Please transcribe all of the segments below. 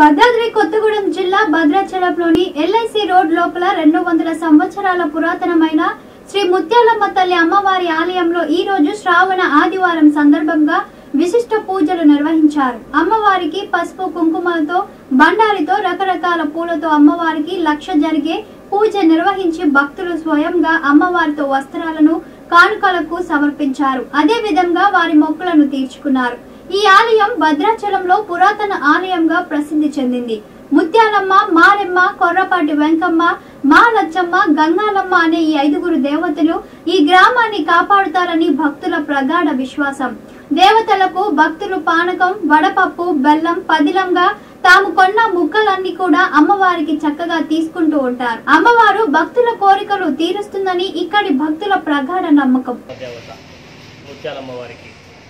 భద్రాద్రి కొత్తగూడెం జిల్లా భద్రాచలంలోని LIC road లోపల రెండు వందల సంవత్సరాల పురాతనమైన శ్రీ ముత్యాలమ్మ తల్లి అమ్మవారి ఆలయంలో ఈ రోజు శ్రావణ ఆదివారం సందర్భంగా విశిష్ట పూజలు నిర్వహించారు అమ్మవారికి పసుపు కుంకుమలతో బండారితో రకరకాల పూలతో అమ్మవారికి లక్ష జరిగే పూజ నిర్వహించి భక్తులు స్వయంగా అమ్మవారితో వస్త్రాలను కానుకలకు సమర్పించారు అదే విధంగా వారి మొక్కులను తీర్చుకున్నారు ఈ ఆలయం భద్రాచలంలో పురాతన ఆలయంగా ప్రసిద్ధి చెందింది ముత్యాలమ్మ మారెమ్మ కొర్రపాటి వెంకమ్మ మా లచ్చమ్మ గంగాలమ్మ అనే ఈ ఐదుగురు దేవతలు ఈ గ్రామాన్ని కాపాడుతారని భక్తుల ప్రగాఢ విశ్వాసం దేవతలకు భక్తులు పానకం వడపప్పు బెల్లం పదిలంగా తాము కొన్న ముక్కలన్నీ కూడా అమ్మవారికి చక్కగా తీసుకుంటూ ఉంటారు అమ్మవారు భక్తుల కోరికలు తీరుస్తుందని ఇక్కడి భక్తుల ప్రగాఢ నమ్మకం దేవత ముత్యాలమ్మ వారికి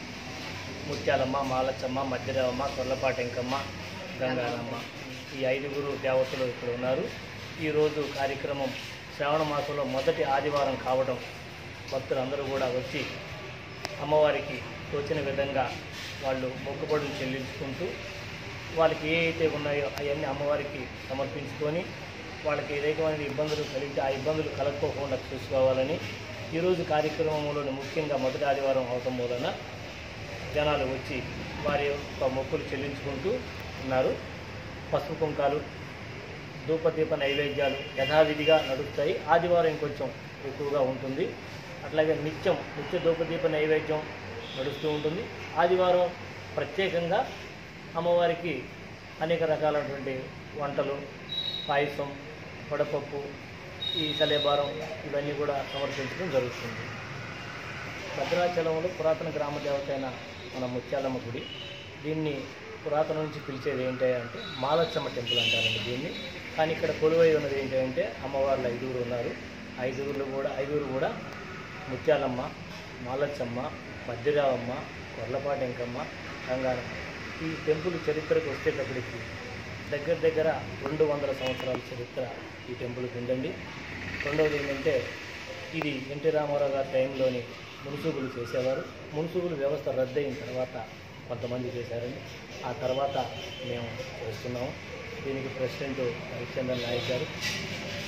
ముత్యాలమ్మ మాలచ్చమ్మ మధ్యదేవమ్మ కొల్లపాటి ఎంకమ్మ గంగారమ్మ ఈ ఐదుగురు దేవతలు ఇక్కడ ఉన్నారు ఈరోజు కార్యక్రమం శ్రావణ మాసంలో మొదటి ఆదివారం కావడం భక్తులందరూ కూడా వచ్చి అమ్మవారికి తోచిన విధంగా వాళ్ళు మొక్కుబడులు చెల్లించుకుంటూ వాళ్ళకి ఏ అయితే ఉన్నాయో అవన్నీ అమ్మవారికి సమర్పించుకొని వాళ్ళకి ఏదైతే ఇబ్బందులు కలిగితే ఆ ఇబ్బందులు కలగకోకుండా చూసుకోవాలని ఈరోజు కార్యక్రమంలోని ముఖ్యంగా మొదటి ఆదివారం అవటం మూలన జనాలు వచ్చి వారి యొక్క మొక్కులు చెల్లించుకుంటూ ఉన్నారు పసుపు కుంకాలు ధూపదీప నైవేద్యాలు యథావిధిగా నడుస్తాయి ఆదివారం ఇంకొంచెం ఎక్కువగా ఉంటుంది అట్లాగే నిత్యం నిత్య ధూపదీప నైవేద్యం నడుస్తూ ఉంటుంది ఆదివారం ప్రత్యేకంగా అమ్మవారికి అనేక రకాలైనటువంటి వంటలు పాయసం వడపప్పు ఈ సలేబారం ఇవన్నీ కూడా సమర్పించడం జరుగుతుంది భద్రాచలంలో పురాతన గ్రామ దేవత అయిన మన ముత్యాలమ్మ గుడి దీన్ని పురాతన నుంచి పిలిచేది ఏంటి అంటే మాలచ్చమ్మ టెంపుల్ అంటారండి దీన్ని కానీ ఇక్కడ కొలువై ఉన్నది ఏంటి అంటే అమ్మవార్లు ఐదుగురు ఉన్నారు ఐదుగురు కూడా ఐదుగురు కూడా ముత్యాలమ్మ మాలచ్చమ్మ మధ్యరావమ్మ కొర్లపాటి ఎంకమ్మ గంగారమ్మ ఈ టెంపుల్ చరిత్రకు వచ్చేటప్పటికి దగ్గర దగ్గర రెండు వందల సంవత్సరాల చరిత్ర ఈ టెంపుల్కి ఉందండి రెండవది ఏంటంటే ఇది ఎన్టీ రామారావు గారి టైంలోని మున్సూబులు చేసేవారు మున్సూబులు వ్యవస్థ రద్దయిన తర్వాత కొంతమంది చేశారండి ఆ తర్వాత మేము చేస్తున్నాము దీనికి ప్రెసిడెంట్ హరిచందన్ నాయక్ గారు